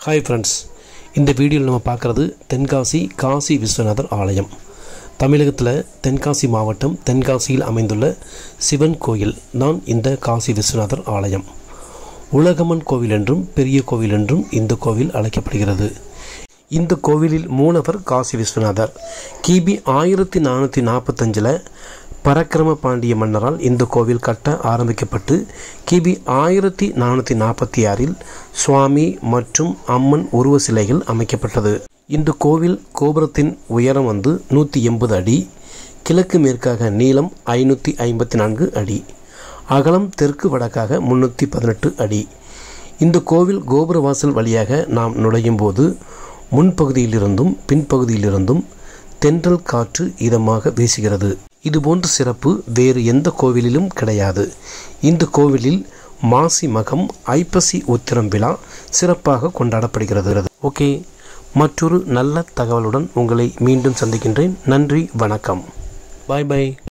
hi friends இந்த வீடியோவில் நம்ம பார்க்குறது தென்காசி காசி விஸ்வநாதர் ஆலயம் தமிழகத்தில் தென்காசி மாவட்டம் தென்காசியில் அமைந்துள்ள சிவன் கோயில் தான் இந்த காசி விஸ்வநாதர் ஆலயம் உலகமன் கோவில் என்றும் பெரிய கோவில் என்றும் இந்த கோவில் அழைக்கப்படுகிறது இந்த கோவிலில் மூலவர் காசி விஸ்வநாதர் கிபி ஆயிரத்தி நானூற்றி நாற்பத்தஞ்சில் பரக்கிரம பாண்டிய மன்னரால் இந்த கோவில் கட்ட ஆரம்பிக்கப்பட்டு கிபி ஆயிரத்தி நானூற்றி நாற்பத்தி ஆறில் சுவாமி மற்றும் அம்மன் உருவ சிலைகள் அமைக்கப்பட்டது இந்த கோவில் கோபுரத்தின் உயரம் வந்து நூற்றி எண்பது அடி கிழக்கு மேற்காக நீளம் ஐநூற்றி ஐம்பத்தி நான்கு அடி அகலம் தெற்கு வடக்காக முன்னூற்றி பதினெட்டு அடி இந்த கோவில் கோபுர வாசல் வழியாக நாம் நுழையும் போது முன்பகுதியிலிருந்தும் பின்பகுதியிலிருந்தும் தென்றல் காற்று இதமாக வீசுகிறது இதுபோன்ற சிறப்பு வேறு எந்த கோவிலிலும் கிடையாது இந்த கோவிலில் மாசி மகம் ஐப்பசி உத்திரம் விழா சிறப்பாக கொண்டாடப்படுகிறது ஓகே மற்றொரு நல்ல தகவலுடன் உங்களை மீண்டும் சந்திக்கின்றேன் நன்றி வணக்கம் பாய் பாய்